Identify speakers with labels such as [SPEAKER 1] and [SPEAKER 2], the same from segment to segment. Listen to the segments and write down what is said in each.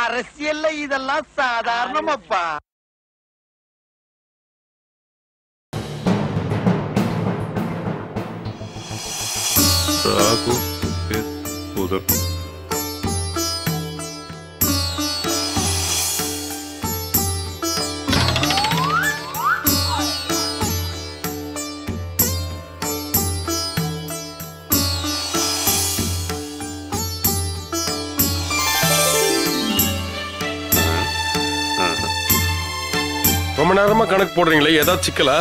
[SPEAKER 1] அரசியல்ல இதெல்லாம் சாதாரணமாப்பா
[SPEAKER 2] ராகு கேது, புதன்
[SPEAKER 3] ரொம்ப நேரமா கணக்கு போடுறீங்களே ஏதாவது சிக்கலா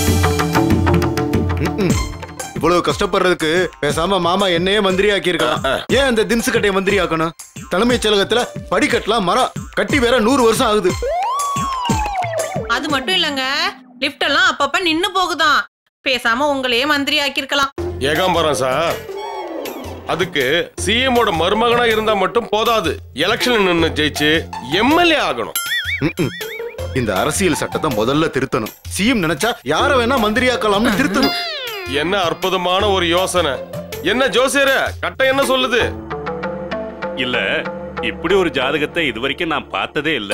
[SPEAKER 4] இவ்வளவு கஷ்டப்படுறதுக்கு பேசாம மாமா என்னையே மந்திரி ஆக்கியிருக்கலாம் ஏன் அந்த திம்சு கட்டையை மந்திரி ஆக்கணும் தலைமைச் செயலகத்துல படிக்கட்டலாம் மரம் கட்டி வேற நூறு வருஷம் ஆகுது
[SPEAKER 5] அது மட்டும் இல்லங்க லிஃப்ட் எல்லாம் அப்பப்ப நின்னு போகுதாம் பேசாம உங்களையே மந்திரி ஆக்கியிருக்கலாம்
[SPEAKER 3] ஏகாம்பரம் சார் அதுக்கு சிஎமோட மருமகனா இருந்தா மட்டும் போதாது எலெக்ஷன் நின்னு ஜெயிச்சு எம்எல்ஏ ஆகணும்
[SPEAKER 4] ம்ம். இந்த அரசியல் சட்டத்தை முதல்ல திருத்தணும் சிஎம் நினைச்சா யார வேணா மந்திரி ஆக்கலாம்னு திருத்தணும்
[SPEAKER 3] என்ன அற்புதமான ஒரு யோசனை என்ன ஜோசியர கட்ட என்ன சொல்லுது
[SPEAKER 2] இல்ல இப்படி ஒரு ஜாதகத்தை இதுவரைக்கும் நான் பார்த்ததே இல்ல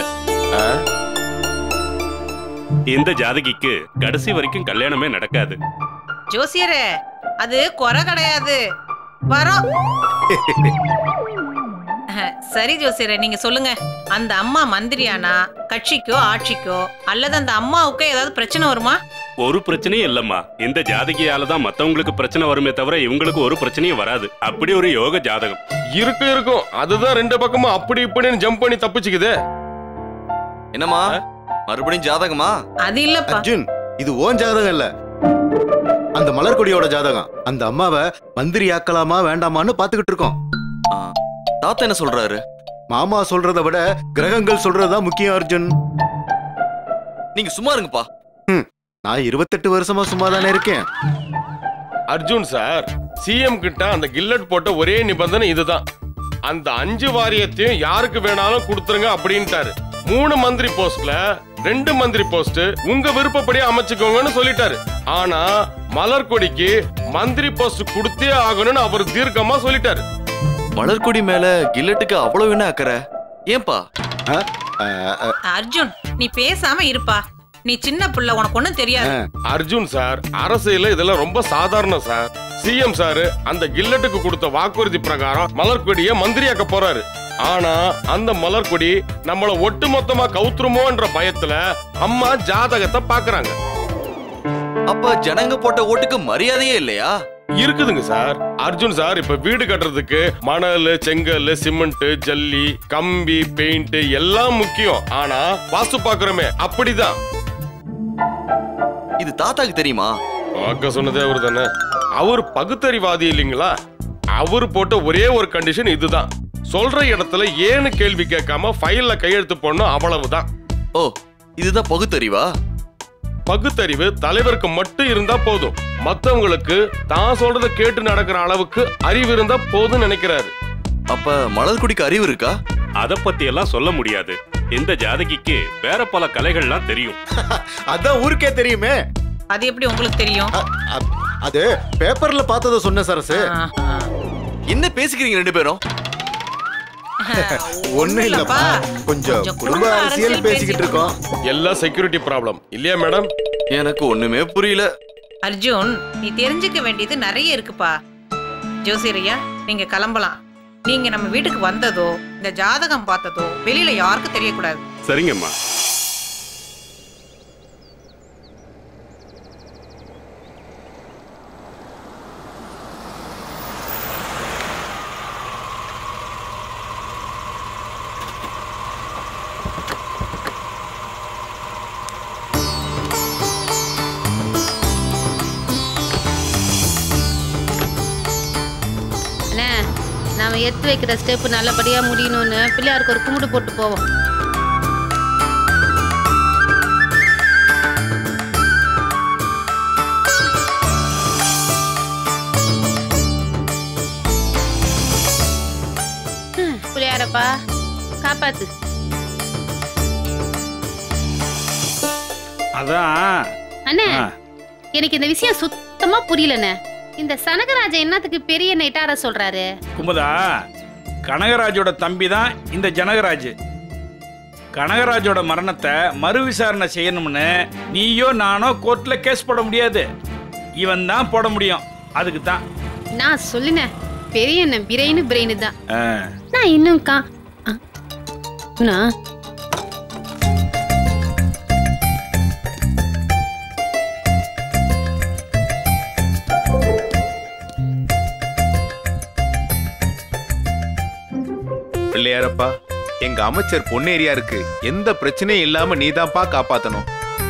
[SPEAKER 2] இந்த ஜாதகிக்கு கடைசி வரைக்கும் கல்யாணமே நடக்காது
[SPEAKER 5] ஜோசியரே அது குறை கிடையாது வரோம் அஹ், சரி ஜோசியரே நீங்க சொல்லுங்க அந்த அம்மா மந்திரியானா கட்சிக்கோ ஆட்சிக்கோ அல்லது அந்த அம்மாவுக்கோ ஏதாவது பிரச்சனை வருமா
[SPEAKER 2] ஒரு பிரச்சனையும் இல்லம்மா இந்த ஜாதகியால தான் மத்தவங்களுக்கு பிரச்சனை வருமே தவிர இவங்களுக்கு ஒரு பிரச்சனையும் வராது அப்படி ஒரு யோக ஜாதகம்
[SPEAKER 3] இருக்கும் இருக்கும் அதுதான் ரெண்டு பக்கமும் அப்படி இப்படின்னு ஜம்ப் பண்ணி தப்பிச்சுக்குது
[SPEAKER 6] என்னம்மா மறுபடியும் ஜாதகமா
[SPEAKER 5] அது இல்லப்பா
[SPEAKER 4] அர்ஜுன் இது ஓன் ஜாதகம் இல்ல அந்த மலர்கொடியோட ஜாதகம் அந்த அம்மாவை மந்திரி ஆக்கலாமா வேண்டாமான்னு பாத்துக்கிட்டு இருக்கோம்
[SPEAKER 6] ஆ, தாத்தா என்ன சொல்றாரு
[SPEAKER 4] மாமா சொல்றதை விட கிரகங்கள் சொல்றதுதான் முக்கியம் அர்ஜுன்
[SPEAKER 6] நீங்க சும்மா இருங்கப்பா
[SPEAKER 4] நான் இருபத்தெட்டு வருஷமா சும்மா தானே இருக்கேன்
[SPEAKER 3] அர்ஜுன் சார் சிஎம் கிட்ட அந்த கில்லட் போட்ட ஒரே நிபந்தனை இதுதான் அந்த அஞ்சு வாரியத்தையும் யாருக்கு வேணாலும் கொடுத்துருங்க அப்படின்ட்டாரு மூணு மந்திரி போஸ்ட்ல ரெண்டு மந்திரி போஸ்ட் உங்க விருப்பப்படி அமைச்சுக்கோங்கன்னு சொல்லிட்டாரு ஆனா மலர்கொடிக்கு மந்திரி போஸ்ட் கொடுத்தே ஆகணும்னு அவர் தீர்க்கமா சொல்லிட்டாரு
[SPEAKER 6] மலர்கொடி மேல கில்லட்டுக்கு அவ்வளவு என்ன அக்கறை ஏன்பா
[SPEAKER 4] ஆ? ஆ, ஆ,
[SPEAKER 5] அர்ஜுன் நீ பேசாம இருப்பா நீ சின்ன புள்ள உனக்கு ஒண்ணும் தெரியாது
[SPEAKER 3] அர்ஜுன் சார் அரசியல இதெல்லாம் ரொம்ப சாதாரணம் சார் சிஎம் சார் அந்த கில்லட்டுக்கு கொடுத்த வாக்குறுதி பிரகாரம் மலர்கொடிய மந்திரியாக்க போறாரு ஆனா அந்த மலர்கொடி நம்மள ஒட்டுமொத்தமா கவுத்துருமோன்ற பயத்துல அம்மா ஜாதகத்தை பாக்குறாங்க
[SPEAKER 6] அப்ப ஜனங்க போட்ட ஓட்டுக்கு மரியாதையே இல்லையா
[SPEAKER 3] இருக்குதுங்க சார் அர்ஜுன் சார் இப்ப வீடு கட்டுறதுக்கு மணல் செங்கல் சிமெண்ட் ஜல்லி கம்பி பெயிண்ட் எல்லாம் முக்கியம் ஆனா வாஸ்து பாக்குறோமே அப்படிதான்
[SPEAKER 6] இது தாத்தாக்கு தெரியுமா
[SPEAKER 3] பார்க்க சொன்னதே அவரு தானே அவர் பகுத்தறிவாதி இல்லைங்களா அவர் போட்ட ஒரே ஒரு கண்டிஷன் இதுதான் சொல்ற இடத்துல ஏன்னு கேள்வி கேட்காம ஃபைல்ல கையெழுத்து போடணும் அவ்வளவுதான்
[SPEAKER 6] ஓ இதுதான் பகுத்தறிவா
[SPEAKER 3] பகுத்தறிவு தலைவருக்கு மட்டும் இருந்தா போதும் மத்தவங்களுக்கு தான் சொல்றத கேட்டு நடக்கிற அளவுக்கு அறிவு இருந்தா போதும்னு நினைக்கிறாரு
[SPEAKER 6] அப்ப மலர்கொடிக்கு அறிவு இருக்கா
[SPEAKER 2] அத பத்தி எல்லாம் சொல்ல முடியாது இந்த ஜாதகிக்கு வேற பல கலைகள்லாம் தெரியும்
[SPEAKER 4] அதான் ஊருக்கே தெரியுமே
[SPEAKER 5] அது எப்படி உங்களுக்கு தெரியும்
[SPEAKER 4] அ- அ- அது பேப்பர்ல பார்த்தத சொன்ன சரசு
[SPEAKER 5] ஆஹா.
[SPEAKER 6] என்ன பேசிக்கிறீங்க ரெண்டு பேரும்
[SPEAKER 4] ஒண்ணு இல்லப்பா கொஞ்சம் குடும்ப அரசியல் பேசிக்கிட்டு இருக்கோம்
[SPEAKER 3] எல்லாம் செக்யூரிட்டி ப்ராப்ளம் இல்லையா மேடம்
[SPEAKER 6] எனக்கு ஒண்ணுமே புரியல
[SPEAKER 5] அர்ஜுன் நீ தெரிஞ்சுக்க வேண்டியது நிறைய இருக்குப்பா ஜோசியரையா நீங்க கிளம்பலாம் நீங்க நம்ம வீட்டுக்கு வந்ததோ இந்த ஜாதகம் பார்த்ததோ வெளியில யாருக்கும் தெரியக்கூடாது
[SPEAKER 2] சரிங்கம்மா
[SPEAKER 7] அண்ணே நாம எடுத்து வைக்கிற ஸ்டெப் நல்லபடியா முடியணும்னு பிள்ளையாருக்கு ஒரு கும்பிடு போட்டு போவோம் ஹம், பிள்ளையாரப்பா காப்பாத்து
[SPEAKER 8] அதான்
[SPEAKER 7] அண்ணே
[SPEAKER 8] ஆ.
[SPEAKER 7] எனக்கு இந்த விஷயம் சுத்தமா புரியலண்ணே இந்த சனகராஜ என்னத்துக்கு பெரிய நெட்டார சொல்றாரு
[SPEAKER 8] குமுதா கனகராஜோட தம்பி தான் இந்த ஜனகராஜ் கனகராஜோட மரணத்தை மறு விசாரணை செய்யணும்னு நீயோ நானோ கோர்ட்ல கேஸ் போட முடியாது இவன் தான் போட முடியும் அதுக்கு தான்
[SPEAKER 7] நான் சொல்லுனேன் பெரிய என்ன பிரெயின் பிரெயின் தான்
[SPEAKER 8] ஆ.
[SPEAKER 7] நான் இன்னும் கா ஆ. குணா
[SPEAKER 9] பிள்ளையாரப்பா எங்க அமைச்சர் பொன்னேரியா இருக்கு எந்த பிரச்சனையும் இல்லாம நீதான்ப்பா காப்பாத்தணும்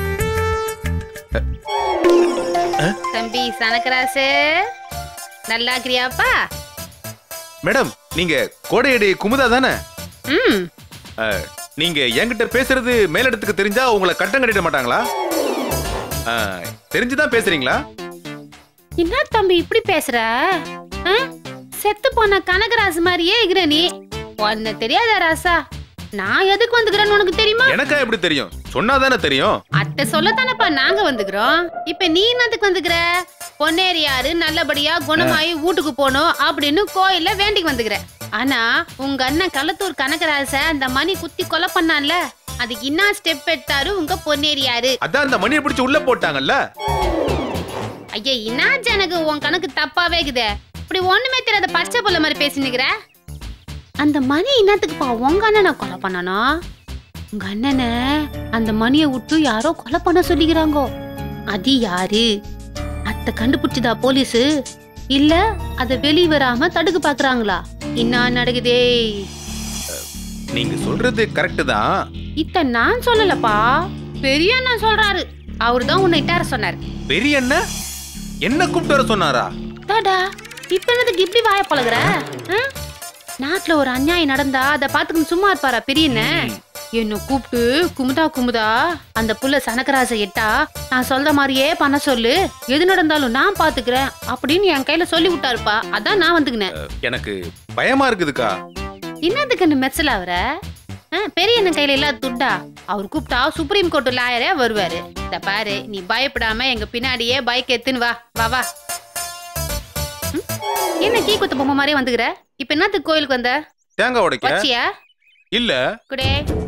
[SPEAKER 7] தம்பி சனக்கராசு நல்லா இருக்கிறியாப்பா
[SPEAKER 9] மேடம் நீங்க கோடையடி குமுதா தானே
[SPEAKER 7] ம்
[SPEAKER 9] அஹ், நீங்க என்கிட்ட பேசுறது மேலிடத்துக்கு தெரிஞ்சா உங்களை கட்டம் கட்டிட மாட்டாங்களா அஹ், தெரிஞ்சுதான் பேசுறீங்களா
[SPEAKER 7] என்ன தம்பி இப்படி பேசுற ஆ? செத்து போன கனகராசு மாதிரியே இருக்கிற நீ உன்னை தெரியாதா ராசா நான் எதுக்கு வந்துக்கிறேன்னு உனக்கு தெரியுமா
[SPEAKER 9] எனக்கா எப்படி தெரியும் சொன்னாதானே தெரியும்
[SPEAKER 7] அத்தை சொல்லத்தானப்பா நாங்க வந்துக்கிறோம் இப்ப நீ என்னத்துக்கு வந்துக்கிற பொன்னேரியாரு நல்லபடியா குணமாயி வீட்டுக்கு போகணும் அப்படின்னு கோயில்ல வேண்டிக்கு வந்துக்கிற ஆனா உங்க அண்ணன் களத்தூர் கனகராச அந்த மணி குத்தி கொலை பண்ணான்ல அதுக்கு என்ன ஸ்டெப் எடுத்தாரு உங்க பொன்னேரியாரு
[SPEAKER 9] அதான் அந்த மணியை பிடிச்சு உள்ள போட்டாங்கல்ல
[SPEAKER 7] ஐயா என்னாச்சு எனக்கு உன் கணக்கு தப்பாவே இருக்குதே இப்படி ஒண்ணுமே தெரியாத பச்சை புள்ள மாதிரி பேசினுக்கிற அந்த மணி என்னத்துக்குப்பா உங்க அண்ணனை கொலை பண்ணணும் உங்க அண்ணனை அந்த மணியை விட்டு யாரோ கொலை பண்ண சொல்லிக்கிறாங்கோ அது யாரு அத்தை கண்டுபிடிச்சதா போலீஸ் இல்ல அத வெளிய வராம தடுக்க பாக்குறாங்களா என்ன நடக்குதே
[SPEAKER 9] நீங்க சொல்றது கரெக்ட் தான்
[SPEAKER 7] இத்த நான் சொல்லலப்பா பெரிய அண்ணன் சொல்றாரு அவர்தான் உன்னை இட்டார சொன்னாரு
[SPEAKER 9] பெரிய என்ன என்ன கூப்பிட்டு வர சொன்னாரா
[SPEAKER 7] தாடா இப்ப என்னதுக்கு இப்படி வாய பழகுற ஆ? நாட்டுல ஒரு அநியாயம் நடந்தா அதை பாத்துக்கணும் சும்மா இருப்பாரா பெரியண்ண என்ன கூப்பிட்டு குமுதா குமுதா அந்த புள்ள சனக்கராச எட்டா நான் சொல்ற மாதிரியே பண்ண சொல்லு எது நடந்தாலும் நான் பாத்துக்கிறேன் அப்படின்னு என் கையில சொல்லி விட்டாருப்பா அதான் நான் வந்துக்கினேன்
[SPEAKER 9] எனக்கு பயமா இருக்குதுக்கா
[SPEAKER 7] என்னதுக்கு மெச்சல அவர பெரிய அண்ணன் கையில இல்லாத துண்டா அவர் கூப்பிட்டா சுப்ரீம் கோர்ட் லாயரே வருவாரு இத பாரு நீ பயப்படாம எங்க பின்னாடியே பைக் எடுத்துன்னு வா வா வா ம்? என்ன கீ குத்த பொம்மை மாதிரியே வந்துக்கிற இப்ப என்னத்துக்கு கோயிலுக்கு வந்த
[SPEAKER 9] தேங்காய் உடைக்க
[SPEAKER 7] வச்சியா
[SPEAKER 9] இல்ல
[SPEAKER 7] குடே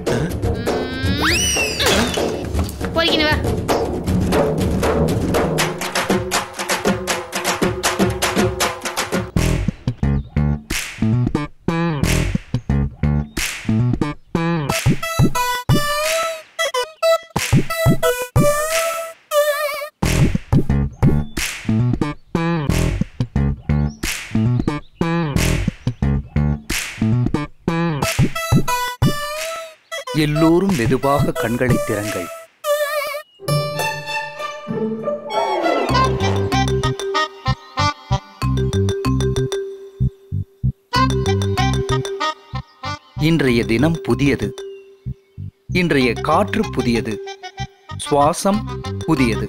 [SPEAKER 7] போய்க்கினு வா
[SPEAKER 10] எல்லோரும் மெதுவாக கண்களை திறங்கள் இன்றைய தினம் புதியது இன்றைய காற்று புதியது சுவாசம் புதியது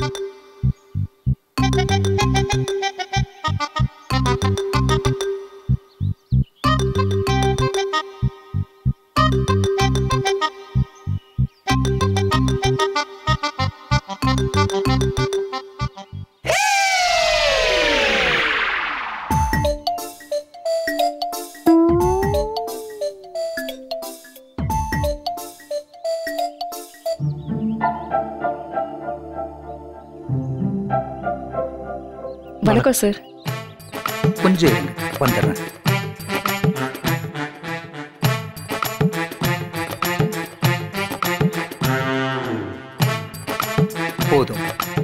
[SPEAKER 11] வணக்கம் சார்
[SPEAKER 10] கொஞ்சம் இருங்க, வந்துடுறேன் போதும்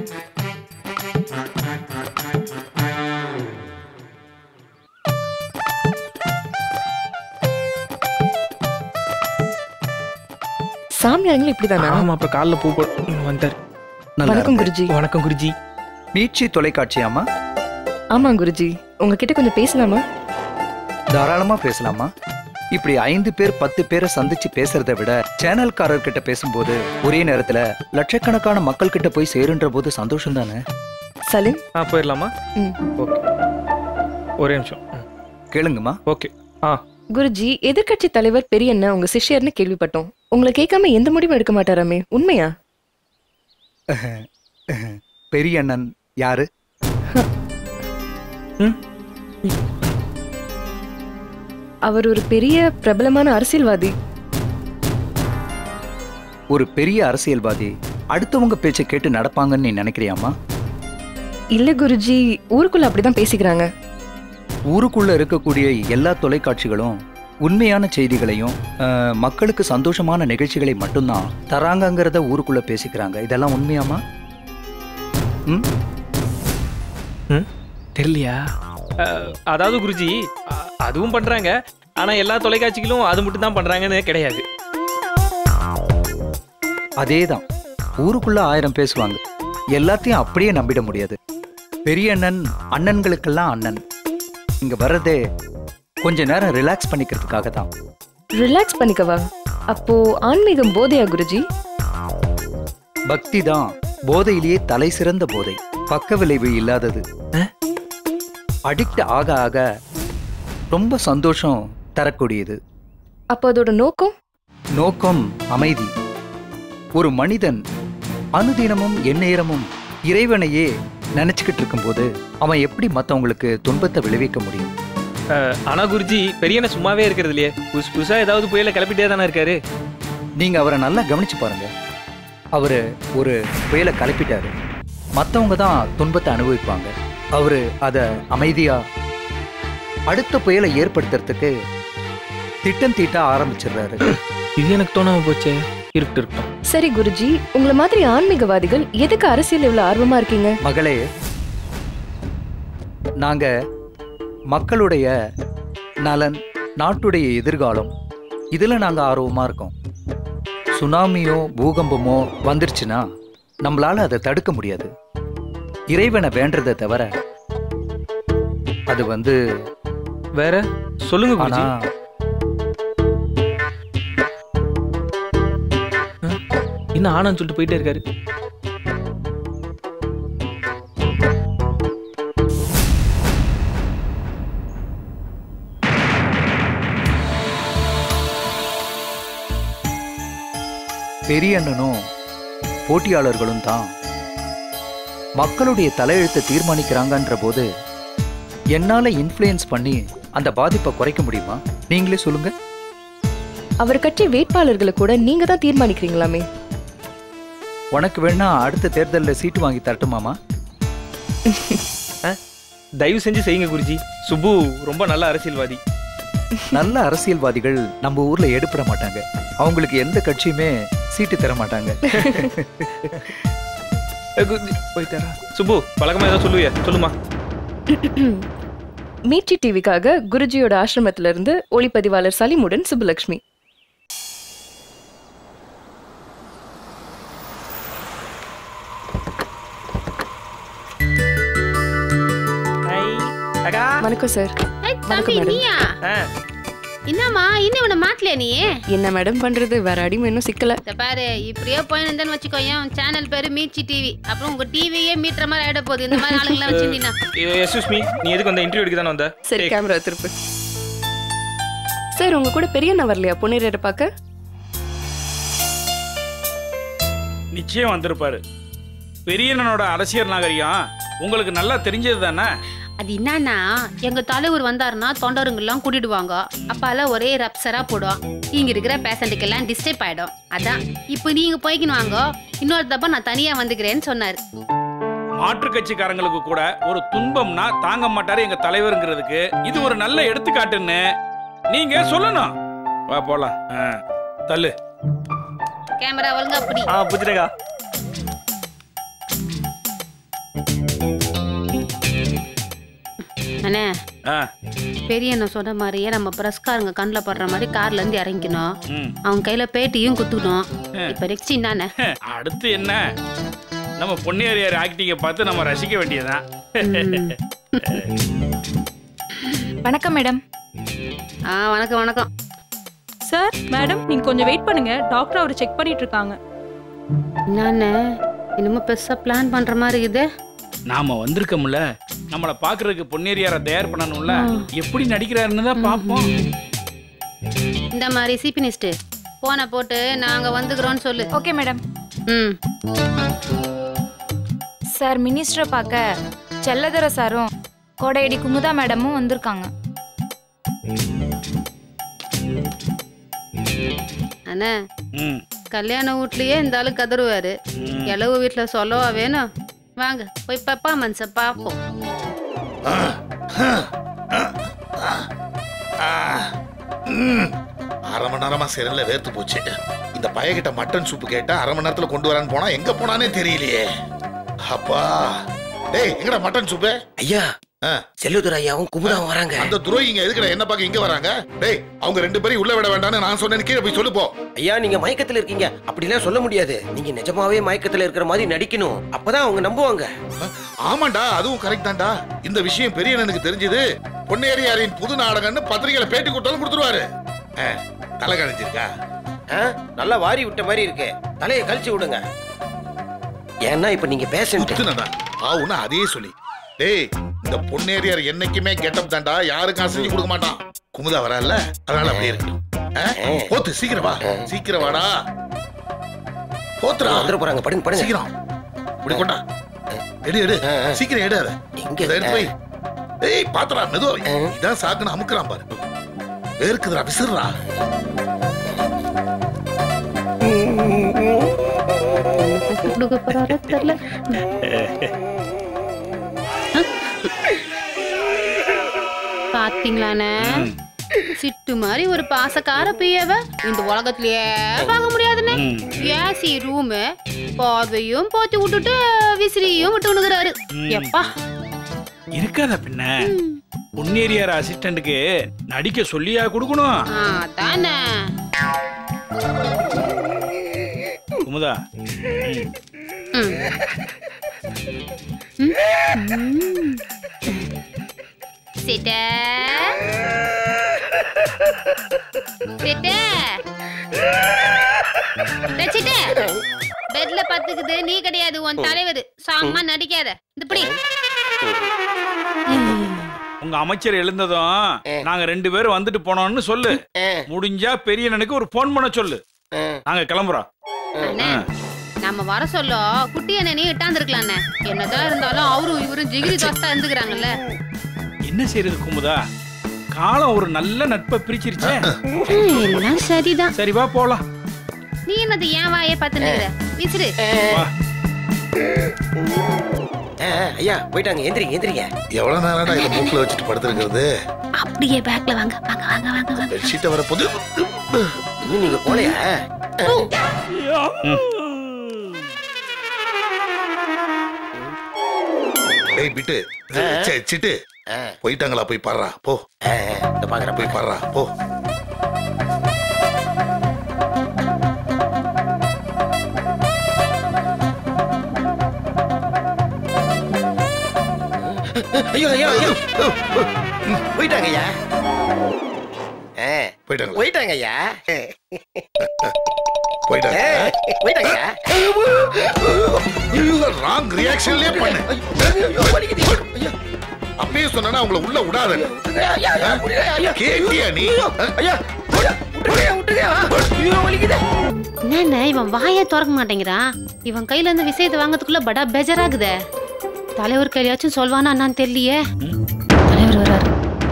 [SPEAKER 11] சாமியாங்களும் இப்படிதானா
[SPEAKER 12] ஆமா அப்புறம் காலைல பூ போட்டு வந்தார்
[SPEAKER 10] நல்லா
[SPEAKER 11] வணக்கம்
[SPEAKER 10] இருக்கு.
[SPEAKER 11] குருஜி
[SPEAKER 12] வணக்கம் குருஜி
[SPEAKER 10] மீட்சி தொலைக்காட்சியாமா
[SPEAKER 11] ஆமா குருஜி உங்ககிட்ட கொஞ்சம் பேசலாமா
[SPEAKER 10] தாராளமா பேசலாமா இப்படி ஐந்து பேர் பத்து பேரை சந்திச்சு பேசுறதை விட சேனல்காரர்கிட்ட பேசும்போது ஒரே நேரத்துல லட்சக்கணக்கான மக்கள் கிட்ட போய் சேருன்ற போது சந்தோஷம் தானே
[SPEAKER 11] சலீம்
[SPEAKER 12] ஆ போயிடலாமா
[SPEAKER 11] ம்.
[SPEAKER 12] ஓகே ஒரே நிமிஷம்
[SPEAKER 10] கேளுங்கம்மா
[SPEAKER 12] ஓகே ஆ
[SPEAKER 11] குருஜி எதிர்க்கட்சி தலைவர் பெரியண்ண உங்க சிஷ்யர்னு கேள்விப்பட்டோம் உங்களை கேட்காம எந்த முடிவும் எடுக்க மாட்டாராமே உண்மையா
[SPEAKER 10] பெரிய அண்ணன் யாரு
[SPEAKER 11] அவர் ஒரு பெரிய பிரபலமான அரசியல்வாதி
[SPEAKER 10] ஒரு பெரிய அரசியல்வாதி அடுத்தவங்க பேச்சை கேட்டு நடப்பாங்கன்னு நீ நினைக்கிறியாமா
[SPEAKER 11] இல்ல குருஜி ஊருக்குள்ள அப்படிதான் பேசிக்கிறாங்க
[SPEAKER 10] ஊருக்குள்ள இருக்கக்கூடிய எல்லா தொலைக்காட்சிகளும் உண்மையான செய்திகளையும் அஹ், மக்களுக்கு சந்தோஷமான நிகழ்ச்சிகளை மட்டும்தான் தராங்கங்கிறத ஊருக்குள்ள பேசிக்கிறாங்க இதெல்லாம் உண்மையாமா ம்
[SPEAKER 12] ம் தெரியலையா அஹ், அதாவது குருஜி அ- அதுவும் பண்றாங்க ஆனா எல்லா தொலைக்காட்சிகளும் அது மட்டும் தான் பண்றாங்கன்னு கிடையாது
[SPEAKER 10] அதேதான் ஊருக்குள்ள ஆயிரம் பேசுவாங்க எல்லாத்தையும் அப்படியே நம்பிட முடியாது பெரிய அண்ணன் அண்ணன்களுக்கெல்லாம் அண்ணன் இங்க வர்றதே கொஞ்ச நேரம் ரிலாக்ஸ் பண்ணிக்கிறதுக்காக தான்
[SPEAKER 11] ரிலாக்ஸ் பண்ணிக்கவா அப்போ ஆன்மீகம் போதையா குருஜி
[SPEAKER 10] பக்தி தான் போதையிலேயே தலை சிறந்த போதை பக்க விளைவு இல்லாதது அடிக்ட் ஆக ஆக ரொம்ப சந்தோஷம் தரக்கூடியது
[SPEAKER 11] அப்போ அதோட நோக்கம்
[SPEAKER 10] நோக்கம் அமைதி ஒரு மனிதன் அனுதினமும் எந்நேரமும் இறைவனையே நினைச்சுக்கிட்டு இருக்கும்போது அவன் எப்படி மத்தவங்களுக்கு துன்பத்தை விளைவிக்க முடியும்
[SPEAKER 12] அஹ், ஆனா குருஜி பெரியண்ண சும்மாவே இருக்கிறது இல்லையே புதுசு புதுசா ஏதாவது புயல கிளப்பிட்டே தானே இருக்காரு
[SPEAKER 10] நீங்க அவரை நல்லா கவனிச்சு பாருங்க அவரு ஒரு புயலை கலப்பிட்டாரு மத்தவங்க தான் துன்பத்தை அனுபவிப்பாங்க அவரு அத அமைதியா அடுத்த புயலை ஏற்படுத்துறதுக்கு திட்டம் தீட்ட ஆரம்பிச்சிடுறாரு
[SPEAKER 12] இது எனக்கு தோணாம போச்சே இருக்கட்டும் இருக்கட்டும்
[SPEAKER 11] சரி குருஜி உங்களை மாதிரி ஆன்மீகவாதிகள் எதுக்கு அரசியல் இவ்வளவு ஆர்வமா இருக்கீங்க
[SPEAKER 10] மகளே நாங்க மக்களுடைய நலன் நாட்டுடைய எதிர்காலம் இதுல நாங்க ஆர்வமா இருக்கோம் சுனாமியோ பூகம்பமோ வந்துருச்சுன்னா நம்மளால அதை தடுக்க முடியாது இறைவனை வேண்டதை தவிர அது வந்து
[SPEAKER 12] வேற சொல்லுங்க
[SPEAKER 10] ஆனா
[SPEAKER 12] குருஜி என்ன ஆனான்னு சொல்லிட்டு போயிட்டே இருக்காரு
[SPEAKER 10] பெரிய அண்ணனும் போட்டியாளர்களும் தான் மக்களுடைய தலையெழுத்தை தீர்மானிக்கிறாங்கன்ற போது என்னால இன்ஃப்ளூயன்ஸ் பண்ணி அந்த பாதிப்பை குறைக்க முடியுமா நீங்களே சொல்லுங்க
[SPEAKER 11] அவர் கட்சி வேட்பாளர்களை கூட நீங்க தான் தீர்மானிக்கிறீங்களாமே
[SPEAKER 10] உனக்கு வேணா அடுத்த தேர்தலில் சீட்டு வாங்கி தரட்டுமாமா
[SPEAKER 12] தயவு செஞ்சு செய்யுங்க குருஜி சுப்பு ரொம்ப நல்ல அரசியல்வாதி
[SPEAKER 10] நல்ல அரசியல்வாதிகள் நம்ம ஊர்ல எடுப்பட மாட்டாங்க அவங்களுக்கு எந்த கட்சியுமே சீட்டு தர மாட்டாங்க
[SPEAKER 12] அஹ் குருஜி, போயிட்டாரா சுப்பு பழக்கமா ஏதாவது சொல்லுவியா சொல்லுமா
[SPEAKER 11] மீட்சி டிவிக்காக குருஜியோட ஆசிரமத்துல இருந்து ஒளிப்பதிவாளர் சலிமுடன் சுப்புலட்சுமி
[SPEAKER 12] அக்கா
[SPEAKER 11] வணக்கம் சார்
[SPEAKER 7] ஏய், தம்பி
[SPEAKER 11] madam.
[SPEAKER 7] நீயா என்னம்மா இன்னும் இவனை மாட்டலையா நீ
[SPEAKER 11] என்ன மேடம் பண்றது வேற அடிமை இன்னும் சிக்கல
[SPEAKER 7] இத பாரு இப்படியே போயிருந்தேன்னு வச்சுக்கோயேன் சேனல் பேரு மீட்சி டிவி அப்புறம் உங்க டிவியே மீட்டுற மாதிரி ஆயிட போகுது இந்த மாதிரி ஆளுங்களாம் வச்சிருந்தீங்கன்னா
[SPEAKER 12] எஸ்யூஸ் மீ நீ எதுக்கு வந்த இன்டர்வியூ எடுக்க தானே வந்த
[SPEAKER 11] சரி கேமரா திருப்பு சார் உங்க கூட பெரியண்ணா வரலையா பொன்னியரை பார்க்க
[SPEAKER 8] நிச்சயம் வந்திருப்பாரு பெரியண்ணனோட அரசியல் நாகரிகம் உங்களுக்கு நல்லா தெரிஞ்சது தானே
[SPEAKER 7] அது என்னன்னா எங்க தலைவர் வந்தாருன்னா தொண்டருங்கெல்லாம் கூட்டிடுவாங்க அப்பால ஒரே ரப்சரா போடும் இங்க இருக்கிற பேஷண்ட்டுக்கு எல்லாம் டிஸ்டர்ப் ஆயிடும் அதான் இப்போ நீங்க போய்க்கின்னு வாங்க இன்னொரு தப்பா நான் தனியா வந்துக்கிறேன்னு சொன்னாரு
[SPEAKER 8] மாற்றுக் கட்சிக்காரங்களுக்கு கூட ஒரு துன்பம்னா தாங்க மாட்டாரு எங்க தலைவருங்கிறதுக்கு இது ஒரு நல்ல எடுத்துக்காட்டுன்னு நீங்க சொல்லணும் வா போலாம் ஆ, தள்ளு
[SPEAKER 7] கேமரா ஒழுங்கா அப்படி
[SPEAKER 12] ஆ புரிச்சுடக்கா
[SPEAKER 7] அண்ணே
[SPEAKER 8] ஆ,
[SPEAKER 7] பெரிய என்ன சொன்ன மாதிரியே நம்ம பிரஸ்காரங்க கண்ணில் படுற மாதிரி கார்ல இருந்து இறங்கிக்கணும்
[SPEAKER 8] ம்.
[SPEAKER 7] அவங்க கையில பேட்டியும் குத்துக்கணும் இப்ப நெக்ஸ்ட் என்னண்ணே
[SPEAKER 8] அடுத்து என்ன நம்ம பொன்னியாரியார் ஆக்டிங்கை பார்த்து நம்ம ரசிக்க வேண்டியதுதான்
[SPEAKER 13] வணக்கம் மேடம்
[SPEAKER 7] ஆ வணக்கம் வணக்கம்
[SPEAKER 13] சார் மேடம் நீங்க கொஞ்சம் வெயிட் பண்ணுங்க டாக்டர் அவர் செக் பண்ணிட்டு இருக்காங்க
[SPEAKER 7] என்னண்ணே இன்னமும் பெருசா பிளான் பண்ற மாதிரி இருக்குது
[SPEAKER 8] நாம வந்திருக்கோம்ல நம்மளை பாக்குறதுக்கு பொன்னேரியார தயார் பண்ணணும்ல எப்படி நடிக்கிறாருன்னு தான் பார்ப்போம்
[SPEAKER 7] இந்த மாதிரி சிபினிஸ்ட் போனை போட்டு நாங்க வந்துக்கிறோம்னு சொல்லு
[SPEAKER 13] ஓகே மேடம்
[SPEAKER 7] ம்
[SPEAKER 13] சார் மினிஸ்டரை பார்க்க செல்லதுரை சாரும் கோடையடி குமுதா மேடமும் வந்திருக்காங்க
[SPEAKER 7] அண்ணே
[SPEAKER 8] ம்
[SPEAKER 7] கல்யாண வீட்லயே இந்த ஆளு கதறுவாரு இளவு வீட்டுல சொல்லவா வேணும் வாங்க போய் பெர்ஃபார்மன்ஸை பார்ப்போம்
[SPEAKER 14] ம். அரை மணி நேரமா சிறையில் வேர்த்து போச்சு இந்த பையகிட்ட மட்டன் சூப்பு கேட்டா அரை மணி நேரத்துல கொண்டு வரான்னு போனா எங்க போனானே தெரியலையே அப்பா டேய் எங்கடா மட்டன் சூப்பு
[SPEAKER 15] ஐயா செல்லுதுரை ஐயாவும் குமுதாவும் வராங்க
[SPEAKER 14] அந்த துரோகிங்க எதுக்குடா என்ன பார்க்க இங்க வராங்க டேய் அவங்க ரெண்டு பேரும் உள்ள விட வேண்டாம்னு நான் சொன்னேன்னு கீழே போய் சொல்லு போ
[SPEAKER 15] ஐயா நீங்க மயக்கத்துல இருக்கீங்க அப்படிலாம் சொல்ல முடியாது நீங்க நிஜமாவே மயக்கத்துல இருக்கிற மாதிரி நடிக்கணும் அப்பதான் அவங்க நம்புவாங்க
[SPEAKER 14] ஆமாண்டா அதுவும் கரெக்ட் தான்டா இந்த விஷயம் பெரிய எனக்கு தெரிஞ்சது பொன்னேரியாரின் புது நாடகம்னு பத்திரிகையில பேட்டி கொடுத்தாலும் கொடுத்துருவாரு ஆ, தலை கழிச்சிருக்கா
[SPEAKER 15] ஆ, நல்லா வாரி விட்ட மாதிரி இருக்கு தலையை கழிச்சு விடுங்க ஏன்னா இப்ப நீங்க பேசணும்
[SPEAKER 14] குத்துனடா ஆவுன்னா அதே சொல்லி டேய் இந்த பொன்னேரியார் என்னைக்குமே கெட்டப் தான்டா யாருக்கும் அசைஞ்சு கொடுக்க மாட்டான் குமுதா வரல அதனால அப்படியே இருக்கட்டும் ஆ? போத்து சீக்கிரம் வா சீக்கிரம் வாடா போத்துறா
[SPEAKER 15] வந்துட போறாங்க படுங்க படுங்க
[SPEAKER 14] சீக்கிரம் இப்படி கொண்டா எடு எடு சீக்கிரம் எடு அதை
[SPEAKER 15] எங்க
[SPEAKER 14] இதை எடுத்து போய் ஏய் பாத்துறா மெதுவா வை. இதான் சாக்குன்னு அமுக்குறான் பாரு வேர்க்குதுடா விசிறுடா
[SPEAKER 7] கொடுக்க போறாரோ தெரியல பாத்தீங்களாண்ணே சிட்டு மாதிரி ஒரு பாசக்கார பியவ இந்த உலகத்திலேயே பார்க்க முடியாதுண்ணே ஏசி ரூமு பார்வையும் போத்தி விட்டுட்டு விசிறியும் விட்டு விடுகிறாரு எப்பா
[SPEAKER 8] இருக்காதா பின்ன பொன்னேரியார் அசிஸ்டண்ட்டுக்கு நடிக்க சொல்லியா கொடுக்கணும்
[SPEAKER 7] ஆ, தானே
[SPEAKER 8] குமுதா ம்.
[SPEAKER 7] சிட்ட சிட்ட சிட்ட பெட்ல பத்துக்குது நீ கிடையாது உன் தலைவர் சாமா நடிக்காத இந்த பிடி
[SPEAKER 8] உங்க அமைச்சர் எழுந்ததும் நாங்க ரெண்டு பேரும் வந்துட்டு போனோம்னு சொல்லு முடிஞ்சா பெரியண்ணனுக்கு ஒரு போன் பண்ண சொல்லு நாங்க கிளம்புறோம்
[SPEAKER 7] அண்ணே நம்ம வர சொல்ல குட்டி அண்ணனே இட்டாந்துருக்கலாண்ணே என்னதான் இருந்தாலும் அவரும் இவரும் ஜிகிரி தோஸ்தா இருந்துக்கிறாங்கல்ல
[SPEAKER 8] என்ன செய்யறது குமுதா காலம் ஒரு நல்ல நட்பை பிரிச்சிருச்சே
[SPEAKER 7] எல்லாம் சரிதான்
[SPEAKER 8] சரி வா போலாம்
[SPEAKER 7] நீ என்னது ஏன் வாயே பார்த்து நிக்கிற விசிறு
[SPEAKER 15] ஆ, ஐயா போயிட்டாங்க எந்திரிங்க எந்திரிங்க
[SPEAKER 14] எவ்வளவு நேரம்டா இதை மூக்குல வச்சுட்டு படுத்திருக்கிறது
[SPEAKER 7] அப்படியே பேக்ல வாங்க வாங்க வாங்க வாங்க வாங்க
[SPEAKER 14] பெட்ஷீட்டை வர போது
[SPEAKER 15] இன்னும் நீங்க போலையா
[SPEAKER 14] டேய் பிட்டு சே, சிட்டு போயிட்டாங்களா போய் பாடுறா போ
[SPEAKER 15] பாக்குறேன்
[SPEAKER 14] போய் பாடுறா போ
[SPEAKER 15] ஐயோ ஐயோ ஐயோ போயிட்டாங்க ஐயா ஆ,
[SPEAKER 14] போயிட்டாங்களா
[SPEAKER 15] போயிட்டாங்க ஐயா
[SPEAKER 14] போயிட்டாங்க
[SPEAKER 15] போயிட்டாங்க
[SPEAKER 14] ராங் ரியாக்ஷன்லயே பண்ணு அப்பயே சொன்னா உங்களை உள்ள விடாத கேட்டியா நீ
[SPEAKER 7] என்னண்ணே இவன் வாயே திறக்க மாட்டேங்கிறான் இவன் கையில இருந்து விஷயத்தை வாங்கறதுக்குள்ள படா பெஜராகுதே தலைவர் கையாச்சும் சொல்வானா என்னன்னு தெரியலையே தலைவர் வராரு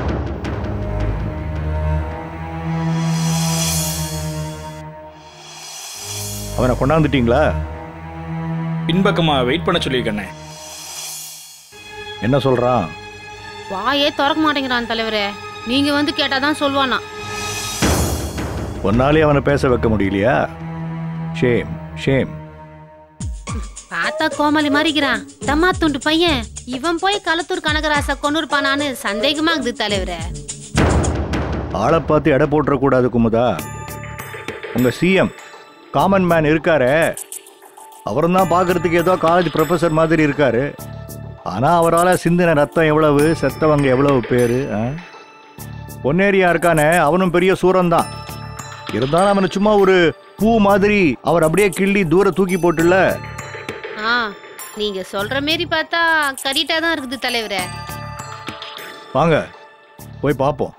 [SPEAKER 16] அவனை கொண்டாந்துட்டீங்களா
[SPEAKER 8] பின்பக்கமா வெயிட் பண்ண சொல்லியிருக்கண்ணே
[SPEAKER 16] என்ன சொல்றான்
[SPEAKER 7] வாயே திறக்க மாட்டேங்கிறான் தலைவரே நீங்க வந்து கேட்டாதான் சொல்வானா
[SPEAKER 16] ஒன்னாலே அவனை பேச வைக்க முடியலையா ஷேம் ஷேம்
[SPEAKER 7] பார்த்தா கோமாளி மாறிக்கிறான் தம்மா துண்டு பையன் இவன் போய் களத்தூர் கனகராச கொண்டுருப்பானான்னு சந்தேகமா இருக்குது தலைவரே
[SPEAKER 16] ஆளை பார்த்து எடை போட்டுறக்கூடாது குமுதா உங்க சிஎம் காமன் மேன் இருக்காரே அவரும் தான் பார்க்கறதுக்கு ஏதோ காலேஜ் ப்ரொஃபஸர் மாதிரி இருக்காரு ஆனா அவரால் சிந்தின ரத்தம் எவ்வளவு செத்தவங்க எவ்வளவு பேரு ஆ? பொன்னேரியா இருக்கானே அவனும் பெரிய சூரன் தான் இருந்தாலும் அவனை சும்மா ஒரு பூ மாதிரி அவர் அப்படியே கிள்ளி தூர தூக்கி போட்டுல
[SPEAKER 7] ஆ நீங்க சொல்ற மாரி பார்த்தா கடிட்டா தான் இருக்குது தலைவரே
[SPEAKER 16] வாங்க போய் பார்ப்போம்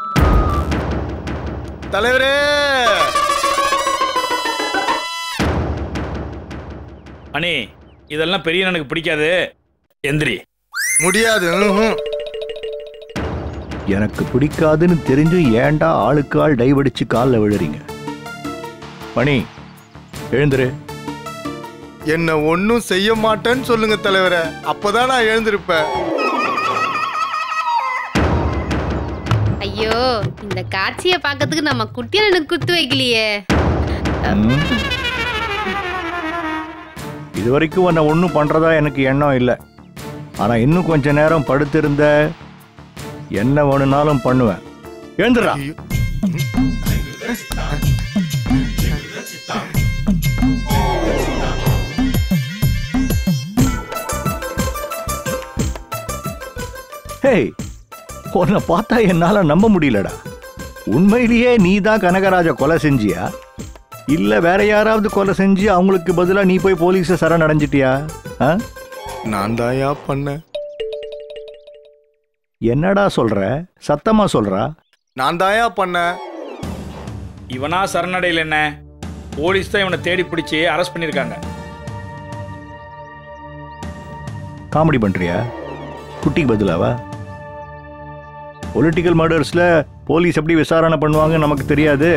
[SPEAKER 4] தலைவரே
[SPEAKER 8] அண்ணே இதெல்லாம் பெரிய எனக்கு பிடிக்காது எந்திரி
[SPEAKER 4] முடியாது
[SPEAKER 16] எனக்கு பிடிக்காதுன்னு தெரிஞ்சு ஏன்டா ஆளுக்கு ஆள் டைவடிச்சு காலில் விழுறீங்க மணி எழுந்துரு
[SPEAKER 4] என்ன ஒன்னும் செய்ய மாட்டேன்னு சொல்லுங்க தலைவரே அப்பதான் நான் எழுந்திருப்பேன்
[SPEAKER 7] ஐயோ இந்த காட்சியை பார்க்கறதுக்கு நம்ம குட்டியனுக்கு குத்து வைக்கலையே
[SPEAKER 16] ம். இது வரைக்கும் உன்னை ஒன்றும் பண்ணுறதா எனக்கு எண்ணம் இல்லை ஆனால் இன்னும் கொஞ்ச நேரம் படுத்திருந்த என்ன வேணும்னாலும் பண்ணுவேன் எழுந்துடா ஹேய் உன்னை பார்த்தா என்னால நம்ப முடியலடா உண்மையிலேயே நீ தான் கனகராஜ கொலை செஞ்சியா இல்ல வேற யாராவது கொலை செஞ்சு அவங்களுக்கு பதிலா நீ போய் போலீஸ சரணடைஞ்சிட்டியா ஆ?
[SPEAKER 4] நான் தாயா பண்ணேன்
[SPEAKER 16] என்னடா சொல்ற சத்தமா சொல்றா
[SPEAKER 4] நான் தாயா பண்ணேன்
[SPEAKER 8] இவனா சரணடையில் என்ன போலீஸ் தான் இவனை தேடி பிடிச்சி அரெஸ்ட் பண்ணியிருக்காங்க
[SPEAKER 16] காமெடி பண்றியா குட்டிக்கு பதிலாவா பொலிட்டிக்கல் மர்டர்ஸ்ல போலீஸ் எப்படி விசாரணை பண்ணுவாங்கன்னு நமக்கு தெரியாது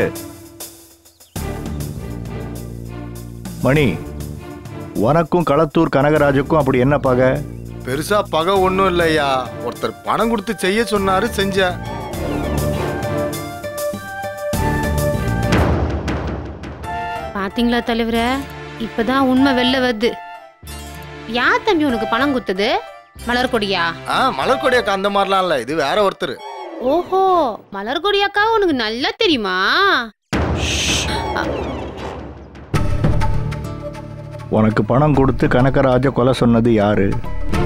[SPEAKER 16] மணி உனக்கும் களத்தூர் கனகராஜுக்கும் அப்படி என்ன பகை
[SPEAKER 4] பெருசா பகை ஒண்ணும் இல்லையா ஒருத்தர் பணம் கொடுத்து செய்ய சொன்னாரு செஞ்சேன்
[SPEAKER 7] பாத்தீங்களா தலைவரே இப்பதான் உண்மை வெளில வருது யார் தம்பி உனக்கு பணம் குத்துது மலர்கொடியா
[SPEAKER 4] ஆ மலர்கொடி அக்கா அந்த மாதிரிலாம் இல்ல இது வேற ஒருத்தர்
[SPEAKER 7] ஓஹோ மலர்கொடி அக்கா உனக்கு நல்லா தெரியுமா
[SPEAKER 16] உனக்கு பணம் கொடுத்து கனகராஜ கொலை சொன்னது யாரு